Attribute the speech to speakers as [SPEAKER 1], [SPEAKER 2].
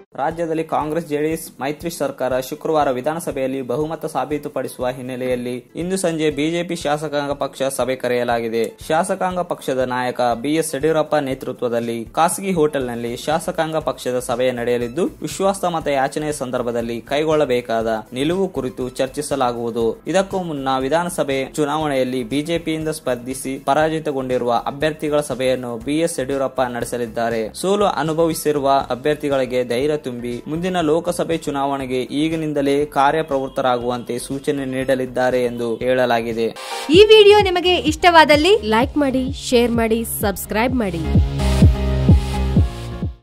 [SPEAKER 1] ರಾಜ್ಯದಲ್ಲಿ ಕಾಂಗ್ರೆಸ್ ಜೆಡಿಎಸ್ ಮೈತ್ರಿ ಸರ್ಕಾರ ಶುಕ್ರವಾರ ವಿಧಾನಸಭೆಯಲ್ಲಿ ಬಹುಮತ ಸಾಬೀತುಪಡಿಸುವ ಹಿನ್ನೆಲೆಯಲ್ಲಿ ಇಂದು ಸಂಜೆ ಬಿಜೆಪಿ ಶಾಸಕಾಂಗ ಪಕ್ಷ ಸಭೆ ಕರೆಯಲಾಗಿದೆ ಶಾಸಕಾಂಗ ಪಕ್ಷದ ನಾಯಕ ಬಿಎಸ್ ಯಡಿಯೂರಪ್ಪ ನೇತೃತ್ವದಲ್ಲಿ ಖಾಸಗಿ ಹೋಟೆಲ್ನಲ್ಲಿ ಶಾಸಕಾಂಗ ಪಕ್ಷದ ಸಭೆ ನಡೆಯಲಿದ್ದು ವಿಶ್ವಾಸ ಮತ ಯಾಚನೆಯ ಸಂದರ್ಭದಲ್ಲಿ ಕೈಗೊಳ್ಳಬೇಕಾದ ನಿಲುವು ಕುರಿತು ಚರ್ಚಿಸಲಾಗುವುದು ಇದಕ್ಕೂ ಮುನ್ನ ವಿಧಾನಸಭೆ ಚುನಾವಣೆಯಲ್ಲಿ ಬಿಜೆಪಿಯಿಂದ ಸ್ಪರ್ಧಿಸಿ ಪರಾಜಿತಗೊಂಡಿರುವ ಅಭ್ಯರ್ಥಿಗಳ ಸಭೆಯನ್ನು ಬಿಎಸ್ ಯಡಿಯೂರಪ್ಪ ನಡೆಸಲಿದ್ದಾರೆ ಸೋಲು ಅನುಭವಿಸಿರುವ ಅಭ್ಯರ್ಥಿಗಳಿಗೆ ಧೈರ್ಯ ತುಂಬಿ ಮುಂದಿನ ಲೋಕಸಭೆ ಚುನಾವಣೆಗೆ ಈಗಿನಿಂದಲೇ ಕಾರ್ಯಪ್ರವೃತ್ತರಾಗುವಂತೆ ಸೂಚನೆ ನೀಡಲಿದ್ದಾರೆ ಎಂದು ಹೇಳಲಾಗಿದೆ
[SPEAKER 2] ಈ ವಿಡಿಯೋ ನಿಮಗೆ ಇಷ್ಟವಾದಲ್ಲಿ
[SPEAKER 3] ಲೈಕ್ ಮಾಡಿ ಶೇರ್ ಮಾಡಿ ಸಬ್ಸ್ಕ್ರೈಬ್ ಮಾಡಿ